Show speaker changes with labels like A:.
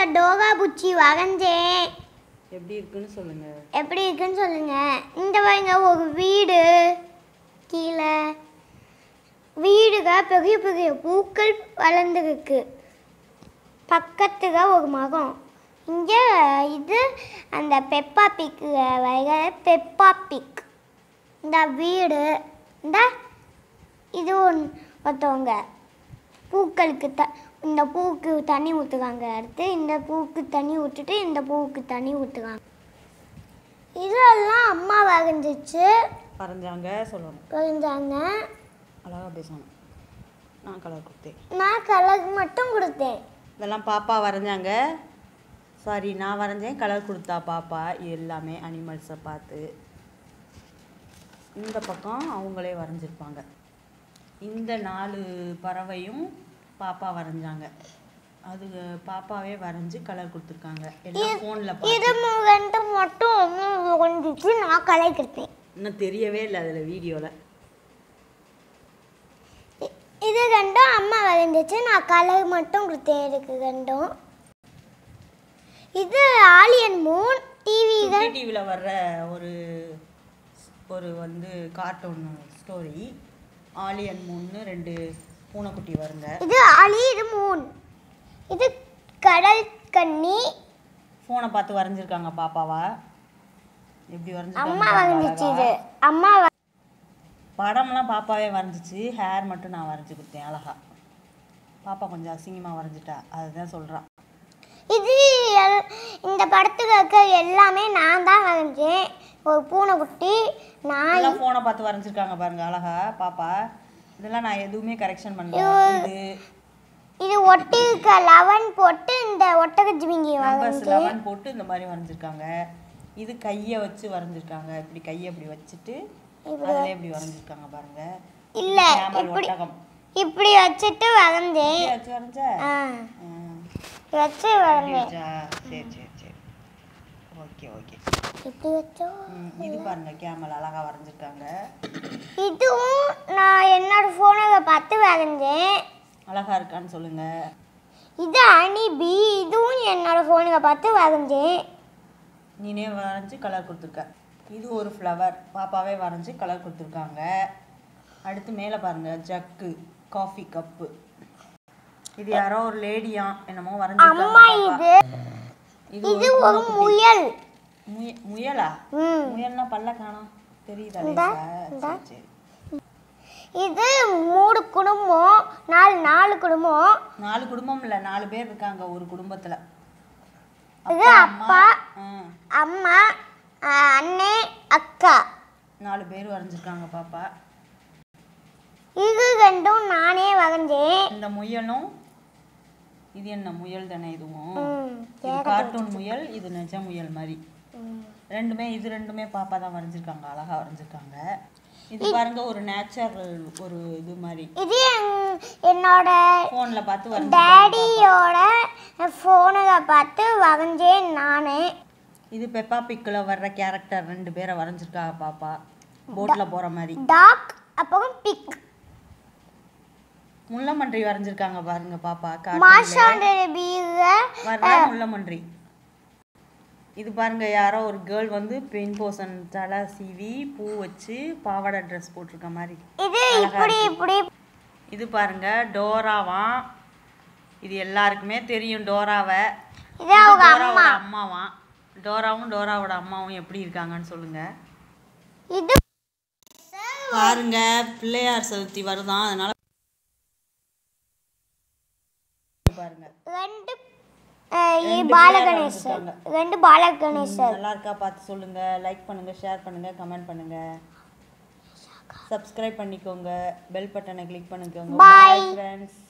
A: Toga புச்சி வரைஞ்சேன்
B: எப்படி இருக்குன்னு சொல்லுங்க
A: எப்படி இருக்குன்னு சொல்லுங்க இந்த பாருங்க ஒரு வீடு கீழே வீடுக பெரிய பெரிய பூக்கள் வளர்ந்துருக்கு பக்கத்துல ஒரு மரம் இங்கே இது அந்த பெப்பா பிக் வர பெப்பா பிக் இந்த வீடு இந்த இது ஒன் ஒருத்தவங்க பூக்களுக்கு த இந்த பூவுக்கு தண்ணி ஊற்றுவாங்க அடுத்து இந்த பூவுக்கு தண்ணி ஊற்றிட்டு இந்த பூவுக்கு தண்ணி ஊற்றுவாங்க இதெல்லாம் அம்மா வரைஞ்சிச்சு
B: வரைஞ்சாங்க சொல்லணும்
A: வரைஞ்சாங்க
B: அழகா பேசணும் நான் கலர் கொடுத்தேன்
A: நான் கலர் மட்டும் கொடுத்தேன்
B: இதெல்லாம் பாப்பா வரைஞ்சாங்க சாரி நான் வரைஞ்சேன் கலர் கொடுத்தா பாப்பா இது எல்லாமே அனிமல்ஸை பார்த்து இந்த பக்கம் அவங்களே வரைஞ்சிருப்பாங்க இந்த நாலு பறவையும் பாப்பா வரைஞ்சாங்க அது பாப்பாவே வரைஞ்சி கலர் கொடுத்துருக்காங்க எல்லாம் ஃபோனில்
A: இது மு- ரெண்டு மட்டும் ஒன்று வரைஞ்சிச்சு நான் கலர் கொடுத்தேன்
B: இன்னும் தெரியவே இல்லை அதில் வீடியோவில்
A: இ- இது ரெண்டும் அம்மா வரைஞ்சிச்சு நான் கலர் மட்டும் கொடுத்தேன் இதுக்கு ரெண்டும் இது ஆலியன் மூன் டிவியில்
B: சுட்டி டிவியில் வர்ற ஒரு ஒரு வந்து கார்ட்டூன் ஸ்டோரி ஆலியன் மூணு ரெண்டு பூனைக்குட்டி வருங்க
A: இது ஆலி இது மூன் இது கடல் கன்னி
B: ஃபோனை பார்த்து வரைஞ்சிருக்காங்க பாப்பாவா எப்படி
A: அம்மா
B: வரைஞ்சிருக்காங்க
A: வரைஞ்சிச்சு
B: அழகா.
A: இது அம்மா வ-
B: படம்லாம் பாப்பாவே வரைஞ்சிச்சு ஹேர் மட்டும் நான் வரைஞ்சி கொடுத்தேன் அழகா பாப்பா கொஞ்சம் அசிங்கமாக வரைஞ்சிட்டா அதுதான் சொல்கிறான்
A: இது எல்- இந்த படத்துக்கு இருக்க எல்லாமே நான் தான் வரைஞ்சேன் ஒரு பூனைக்குட்டி நாய்
B: எல்லாம் ஃபோனை பார்த்து வரைஞ்சிருக்காங்க பாருங்க அழகா பாப்பா இதெல்லாம் நான் எதுவுமே கரெக்ஷன் பண்ணல இது
A: இது ஒட்டிருக்க லெவன் போட்டு இந்த ஒட்டக ஜிமிங்கி
B: நம்பர்ஸ்
A: வரைஞ்சு
B: லெவன் போட்டு இந்த மாதிரி வரைஞ்சிருக்காங்க இது கையை வச்சு வரைஞ்சிருக்காங்க இப்படி கையை இப்படி வச்சுட்டு அதில் இப்படி வரைஞ்சிருக்காங்க பாருங்க
A: இல்ல
B: கேமல்
A: இப்படி
B: ஒட்டகம்
A: இப்படி வச்சுட்டு வரைஞ்சேன்
B: இப்படி வச்சு வரைஞ்ச
A: ஆ
B: ஆ,
A: வச்சு
B: இப்படி
A: வரைஞ்சேன்
B: வச்சா சரி சரி சரி ஓகே ஓகே
A: இப்படி வச்சோ
B: ம், இது பாருங்க கேமல் அழகா வரைஞ்சிருக்காங்க
A: இதுவும் நான் என்னோட ஃபோனில் பார்த்து வரைஞ்சேன்
B: அழகா இருக்கான்னு சொல்லுங்க
A: இது அனி பி இதுவும் என்னோட ஃபோனில் பார்த்து வரைஞ்சேன்
B: நீனே வரைஞ்சி கலர் கொடுத்துருக்க இது ஒரு ஃப்ளவர் பாப்பாவே வரைஞ்சி கலர் கொடுத்துருக்காங்க அடுத்து மேலே பாருங்க ஜக்கு காஃபி கப்பு இது யாரோ ஒரு லேடியா என்னமோ
A: அம்மா
B: வரைஞ்சிருக்காங்க
A: இது
B: இது
A: இது
B: ஒரு
A: ஒரு முயல்
B: முய முயலா
A: ம்
B: முயல்னா பல்ல காணோம் தெரியுதா
A: இந்தா,
B: லேசா? சரி சரி
A: இது மூணு குடும்பம் நாலு நாலு குடும்பம்
B: நாலு குடும்பம் இல்ல நாலு பேர் இருக்காங்க ஒரு குடும்பத்துல
A: இது அப்பா
B: ஆ,
A: அம்மா ஆ, அண்ணே அக்கா
B: நாலு பேர் வரைஞ்சிருக்காங்க பாப்பா
A: இது ரெண்டும் நானே வரைஞ்சேன்
B: இந்த முயலும் இது என்ன முயல் தானே இதுவும்
A: ம்,
B: இது கார்ட்டூன் முயல் இது நிஜ முயல் மாதிரி
A: ம்.
B: ரெண்டுமே இது ரெண்டுமே பாப்பா தான் வரைஞ்சிருக்காங்க அழகா வரைஞ்சிருக்காங்க இது பாருங்க ஒரு நேச்சுரல் ஒரு இது மாதிரி
A: இது என்- என்னோட
B: ஃபோன்ல பார்த்து வரைஞ்சிருக்காங்க
A: டேடியோட ஃபோனில் பார்த்து வரைஞ்சேன் நானே
B: இது பெப்பா பிக்கில் வர்ற கேரக்டர் ரெண்டு பேரை வரைஞ்சிருக்காங்க பாப்பா போட்ல போற மாதிரி
A: டாக் அப்புறம் பிக்
B: முள்ளமன்றி வரைஞ்சிருக்காங்க பாருங்க பாப்பா காட்டுல
A: மாஷாண்ட பீர
B: வர்ற முள்ளமன்றி இது பாருங்க யாரோ ஒரு கேர்ள் வந்து பெயின் போசன் தலை சீவி பூ வச்சு பாவாடை ட்ரெஸ் போட்டிருக்க மாதிரி
A: இது இப்படி இப்படி
B: இது பாருங்க டோராவாம் இது எல்லாருக்குமே தெரியும் டோராவை
A: இது அவங்க
B: டோராவோட அம்மாவாம் டோராவும் டோராவோட அம்மாவும் எப்படி இருக்காங்கன்னு சொல்லுங்க
A: இது
B: பாருங்க பிள்ளையார் சதுர்த்தி வருதான் அதனால பாருங்க
A: ரெண்டு அஹ், பாலகணேசர் ரெண்டு பாலகணேசர்
B: நல்லா இருக்கா பார்த்து சொல்லுங்க லைக் பண்ணுங்க ஷேர் பண்ணுங்க கமெண்ட் பண்ணுங்க சப்ஸ்கிரைப் பண்ணிக்கோங்க பெல் பட்டனை கிளிக் பண்ணிக்கோங்க
A: Bye.
B: Bye friends